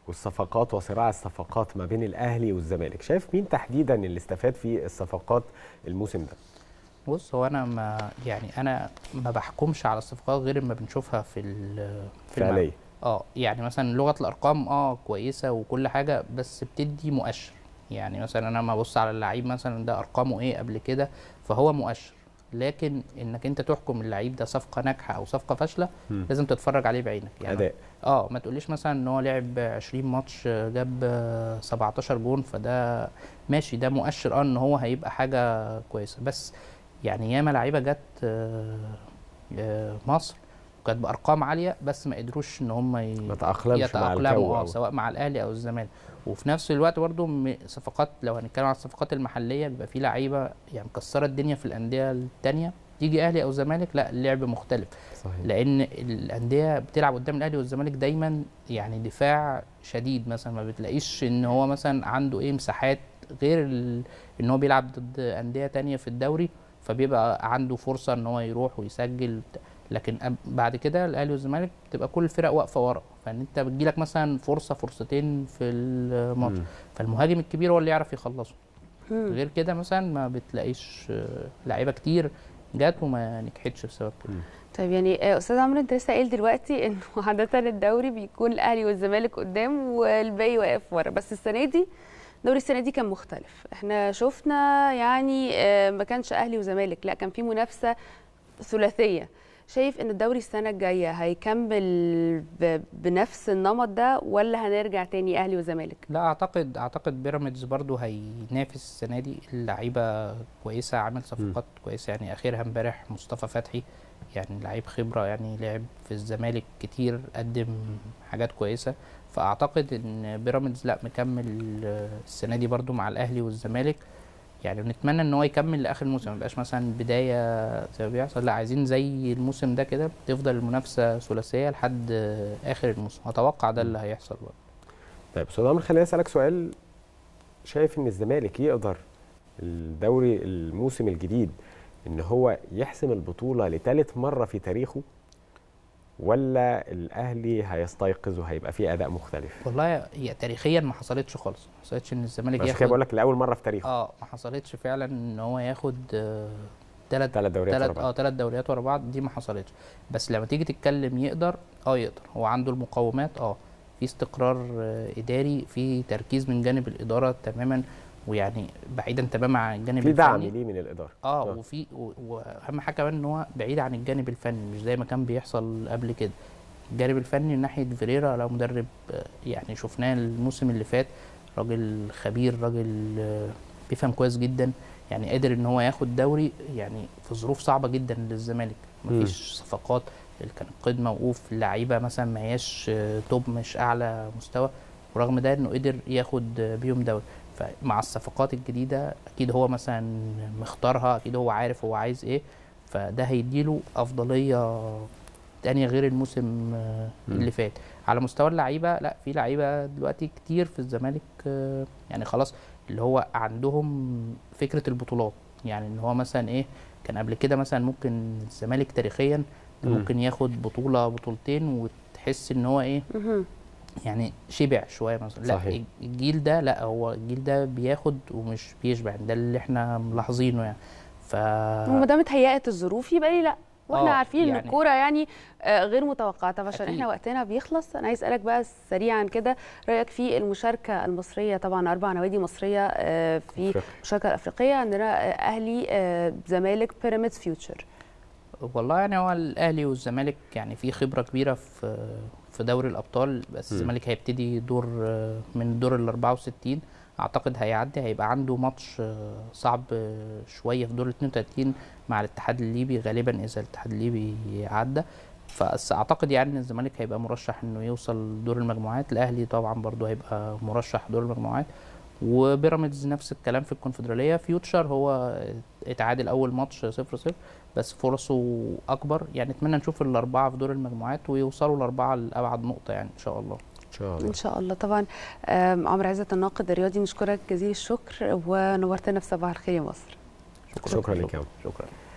والصفقات وصراع الصفقات ما بين الاهلي والزمالك شايف مين تحديدا اللي استفاد في الصفقات الموسم ده بص هو انا ما يعني انا ما بحكمش على الصفقات غير ما بنشوفها في ال- في الملعب. فعليا اه يعني مثلا لغه الارقام اه كويسه وكل حاجه بس بتدي مؤشر يعني مثلا انا ما ابص على اللعيب مثلا ده ارقامه ايه قبل كده فهو مؤشر لكن انك انت تحكم اللعيب ده صفقه ناجحه او صفقه فاشله مم. لازم تتفرج عليه بعينك يعني اداء اه ما تقوليش مثلا ان هو لعب 20 ماتش جاب 17 جون فده ماشي ده مؤشر اه ان هو هيبقى حاجه كويسه بس يعني ياما لعيبه جت آه، آه، مصر وكانت بارقام عاليه بس ما قدروش ان هم ي... ما تاقلمش مع الجو يتاقلموا اه أو- سواء مع الاهلي او الزمالك وفي نفس الوقت برضو م- صفقات لو هنتكلم عن الصفقات المحليه بيبقى في لعيبه يعني مكسره الدنيا في الانديه التانية تيجي اهلي او زمالك لا اللعب مختلف صحيح لان الانديه بتلعب قدام الاهلي والزمالك دايما يعني دفاع شديد مثلا ما بتلاقيش ان هو مثلا عنده ايه مساحات غير ال... ان هو بيلعب ضد انديه تانية في الدوري فبيبقى عنده فرصه ان هو يروح ويسجل وبتاع. لكن أب- بعد كده الاهلي والزمالك بتبقى كل الفرق واقفه ورا فان انت بتجيلك مثلا فرصه فرصتين في الماتش مم. فالمهاجم الكبير هو اللي يعرف يخلصه مم. غير كده مثلا ما بتلاقيش آه، لعيبه كتير جت وما نجحتش بسبب كده طيب يعني آه، استاذ عمرو انت لسه قايل دلوقتي انه عاده الدوري بيكون الاهلي والزمالك قدام والباقي واقف ورا بس السنه دي دوري السنه دي كان مختلف احنا شفنا يعني آه، ما كانش اهلي وزمالك لا كان في منافسه ثلاثيه شايف ان الدوري السنه الجايه هيكمل ب- بنفس النمط ده ولا هنرجع تاني اهلي وزمالك لا اعتقد اعتقد بيراميدز برضو هينافس السنه دي اللعيبه كويسه عامل صفقات كويسه يعني اخرها امبارح مصطفى فتحي يعني لعيب خبره يعني لعب في الزمالك كتير قدم حاجات كويسه فاعتقد ان بيراميدز لا مكمل آه، السنه دي برضو مع الاهلي والزمالك يعني نتمنى ان هو يكمل لاخر الموسم ما يبقاش مثلا بدايه زي ما بيحصل لا عايزين زي الموسم ده كده تفضل المنافسه ثلاثيه لحد آه، اخر الموسم اتوقع ده اللي هيحصل برضه طيب استاذ عمرو خليني اسالك سؤال شايف ان الزمالك يقدر الدوري الموسم الجديد ان هو يحسم البطوله لثالث مره في تاريخه ولا الاهلي هيستيقظ وهيبقى فيه اداء مختلف والله هي تاريخيا ما حصلتش خالص ما حصلتش ان الزمالك عشان كده ياخد بقول لك لاول مره في تاريخه اه ما حصلتش فعلا ان هو ياخد ثلاث ثلاث دوريات ورا ثلاث بعض اه ثلاث دوريات ورا بعض دي ما حصلتش بس لما تيجي تتكلم يقدر اه يقدر هو عنده المقومات اه في استقرار آه اداري في تركيز من جانب الاداره تماما ويعني بعيدا تماما عن الجانب في دعم الفني ليه من الاداره اه آه. وفي و- واهم حاجه كمان ان هو بعيد عن الجانب الفني مش زي ما كان بيحصل قبل كده الجانب الفني من ناحيه فيريرا لو مدرب آه، يعني شفناه الموسم اللي فات راجل خبير راجل آه، بيفهم كويس جدا يعني قادر ان هو ياخد دوري يعني في ظروف صعبه جدا للزمالك مم. مفيش صفقات اللي كان القيد موقوف اللعيبه مثلا ما هياش آه، توب مش اعلى مستوى ورغم ده انه قدر ياخد آه، بيهم دوري فمع الصفقات الجديده اكيد هو مثلا مختارها اكيد هو عارف هو عايز ايه فده هيديله افضليه تانية غير الموسم آه، مم. اللي فات على مستوى اللعيبه لا في لعيبه دلوقتي كتير في الزمالك آه، يعني خلاص اللي هو عندهم فكره البطولات يعني ان هو مثلا ايه كان قبل كده مثلا ممكن الزمالك تاريخيا مم. ممكن ياخد بطوله بطولتين وتحس ان هو ايه مهم. يعني شبع شويه مثلا لا صحيح. الجيل ده لا هو الجيل ده بياخد ومش بيشبع ده اللي احنا ملاحظينه يعني ف وما دام اتهيأت الظروف يبقى ليه لا واحنا آه، عارفين ان يعني- الكوره يعني آه، غير متوقعه طب عشان أكيد. احنا وقتنا بيخلص انا عايز اسالك بقى سريعا كده رايك في المشاركه المصريه طبعا اربع نوادي مصريه آه، في أفريقيا. المشاركه الافريقيه عندنا آه، اهلي آه، زمالك بيراميدز فيوتشر والله يعني هو الاهلي والزمالك يعني في خبره كبيره في في دوري الابطال بس مم. الزمالك هيبتدي دور آه، من الدور ال 64 اعتقد هيعدي هيبقى عنده ماتش آه، صعب آه، شويه في دور ال 32 مع الاتحاد الليبي غالبا اذا الاتحاد الليبي عدى بس اعتقد يعني ان الزمالك هيبقى مرشح انه يوصل دور المجموعات الاهلي طبعا برضه هيبقى مرشح دور المجموعات وبيراميدز نفس الكلام في الكونفدراليه فيوتشر هو اتعادل اول ماتش 0 0 بس فرصه اكبر يعني اتمنى نشوف الاربعه في دور المجموعات ويوصلوا الاربعه لابعد نقطه يعني ان شاء الله ان شاء الله ان شاء الله طبعا آم، عمرو عزت الناقد الرياضي نشكرك جزيل الشكر ونورتنا في صباح الخير يا مصر شكرا لك يا عمرو. شكرا